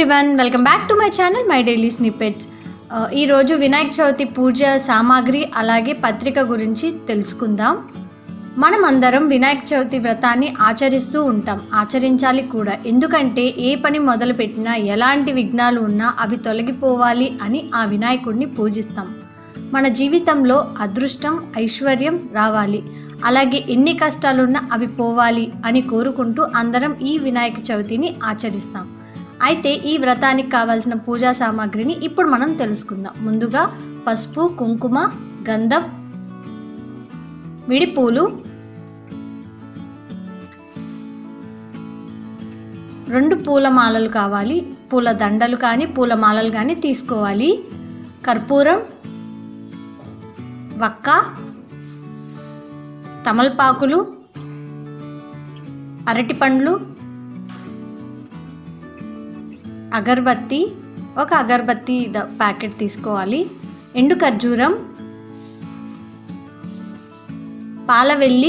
everyone welcome back to my channel my daily snippets ఈరోజు వినాయక చవితి పూజ సామాగ్రి అలాగే పత్రిక గురించి తెలుసుకుందాం మనం అందరం వినాయక చవితి వ్రతాన్ని ఆచరిస్తూ ఉంటాం ఆచరించాలి కూడా ఎందుకంటే ఏ పని మొదలుపెట్టినా ఎలాంటి విఘ్నాలు ఉన్నా అవి తొలగిపోవాలి అని ఆ వినాయకుడిని పూజిస్తాం మన జీవితంలో అదృష్టం ఐశ్వర్యం రావాలి అలాగే ఎన్ని కష్టాలున్నా అవి పోవాలి అని కోరుకుంటూ అందరం ఈ వినాయక చవితిని ఆచరిస్తాం అయితే ఈ వ్రతానికి కావాల్సిన పూజా సామాగ్రిని ఇప్పుడు మనం తెలుసుకుందాం ముందుగా పసుపు కుంకుమ గంధం విడిపూలు రెండు పూల మాలలు కావాలి పూల దండలు కానీ పూల మాలలు కానీ తీసుకోవాలి కర్పూరం వక్క తమలపాకులు అరటిపండ్లు అగరబత్తి ఒక అగరబత్తి డ- ప్యాకెట్ తీసుకోవాలి ఎండు ఖర్జూరం పాలవెల్లి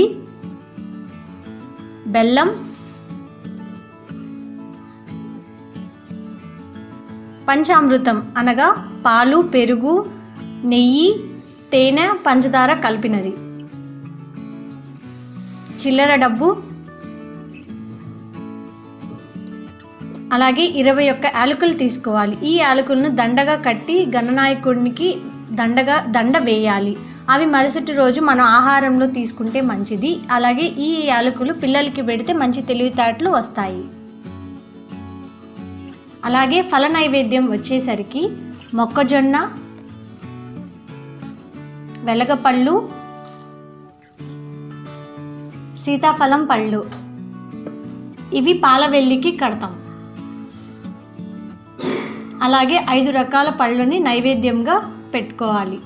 బెల్లం పంచామృతం అనగా పాలు పెరుగు నెయ్యి తేనె పంచదార కలిపినది చిల్లర డబ్బు అలాగే ఇరవై ఒక్క యాలకులు తీసుకోవాలి ఈ యాలకులను దండగా కట్టి గణనాయకుడికి దండగా దండ వేయాలి అవి మరుసటి రోజు మన ఆహారంలో తీసుకుంటే మంచిది అలాగే ఈ యాలకులు పిల్లలకి పెడితే మంచి తెలివితేటలు వస్తాయి అలాగే ఫల నైవేద్యం వచ్చేసరికి మొక్కజొన్న వెలగపళ్ళు సీతాఫలం పళ్ళు ఇవి పాలవెల్లికి కడతాం అలాగే ఐదు రకాల పళ్ళని నైవేద్యంగా పెట్టుకోవాలి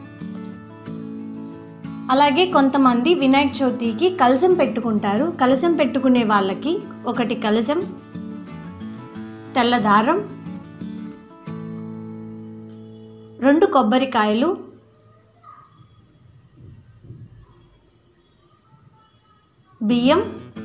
అలాగే కొంతమంది వినాయక చవితికి కలశం పెట్టుకుంటారు కలశం పెట్టుకునే వాళ్ళకి ఒకటి కలశం తెల్ల దారం రెండు కొబ్బరికాయలు బియ్యం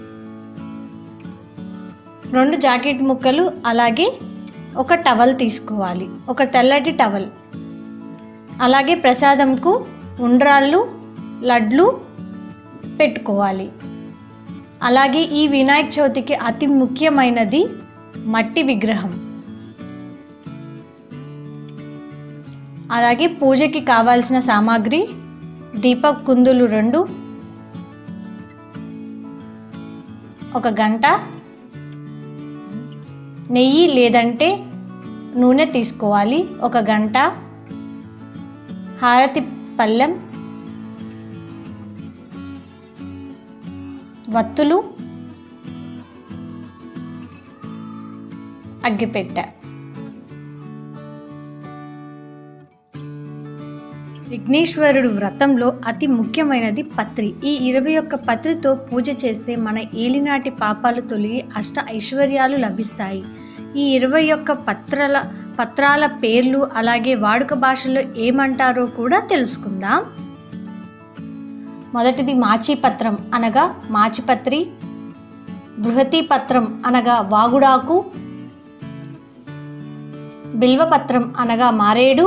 రెండు జాకెట్ ముక్కలు అలాగే ఒక టవల్ తీసుకోవాలి ఒక తెల్లటి టవల్ అలాగే ప్రసాదంకు ఉండ్రాళ్ళు లడ్లు పెట్టుకోవాలి అలాగే ఈ వినాయక చవితికి అతి ముఖ్యమైనది మట్టి విగ్రహం అలాగే పూజకి కావాల్సిన సామాగ్రి దీపక్ కుందులు రెండు ఒక గంట నెయ్యి లేదంటే నూనె తీసుకోవాలి ఒక గంట హారతి పళ్ళెం వత్తులు అగ్గిపెట్టె విఘ్నేశ్వరుడు వ్రతంలో అతి ముఖ్యమైనది పత్రి ఈ ఇరవై ఒక్క పత్రితో పూజ చేస్తే మన ఏలినాటి పాపాలు తొలగి అష్ట ఐశ్వర్యాలు లభిస్తాయి ఈ ఇరవై ఒక్క పత్రాల పత్రాల పేర్లు అలాగే వాడుక భాషలో ఏమంటారో కూడా తెలుసుకుందాం మొదటిది మాచిపత్రం అనగా మాచిపత్రి బృహతి పత్రం అనగా వాగుడాకు బిల్వపత్రం అనగా మారేడు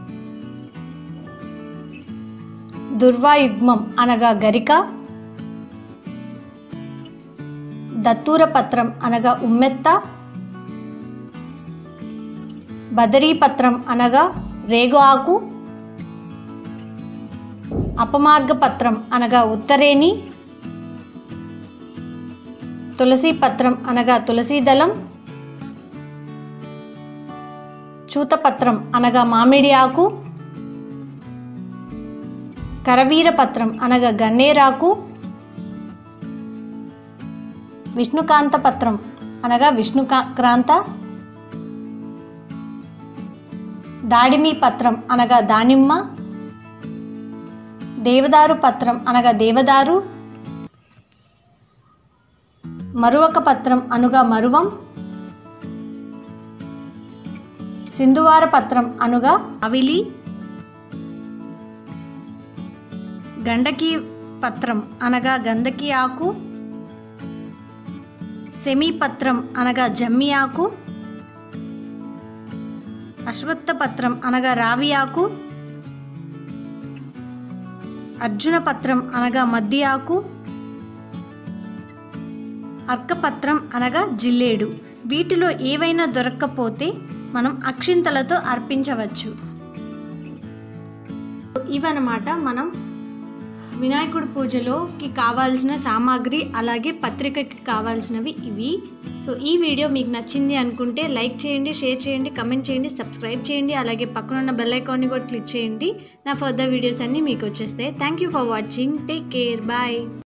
దుర్వాయుగ్మం అనగా గరిక దత్తూర పత్రం అనగా ఉమ్మెత్త బదరీపత్రం అనగా రేగు ఆకు అపమార్గ పత్రం అనగా ఉత్తరేణి తులసి పత్రం అనగా తులసి దళం చూతపత్రం అనగా మామిడి ఆకు కరవీర పత్రం అనగా గన్నేరాకు విష్ణుకాంత పత్రం అనగా విష్ణుక్రాంత దాడిమి పత్రం అనగా దానిమ్మ దేవదారు పత్రం అనగా దేవదారు మరువక పత్రం అనుగా మరువం సింధువార పత్రం అనుగా అవిలి గండకి పత్రం అనగా గంధకి ఆకు సెమీ పత్రం అనగా జమ్మి ఆకు అశ్వత్థ పత్రం అనగా రావి ఆకు అర్జున పత్రం అనగా మద్ది ఆకు అర్కపత్రం అనగా జిల్లేడు వీటిలో ఏవైనా దొరక్కపోతే మనం అక్షింతలతో అర్పించవచ్చు ఇవన్నమాట మనం వినాయకుడి పూజలోకి కావాల్సిన సామాగ్రి అలాగే పత్రికకి కావాల్సినవి ఇవి సో ఈ వీడియో మీకు నచ్చింది అనుకుంటే లైక్ చేయండి షేర్ చేయండి కమెంట్ చేయండి సబ్స్క్రైబ్ చేయండి అలాగే పక్కనున్న బెల్ ఐకాన్ని కూడా క్లిక్ చేయండి నా ఫర్దర్ వీడియోస్ అన్నీ మీకు వచ్చేస్తాయి thank you for watching take care bye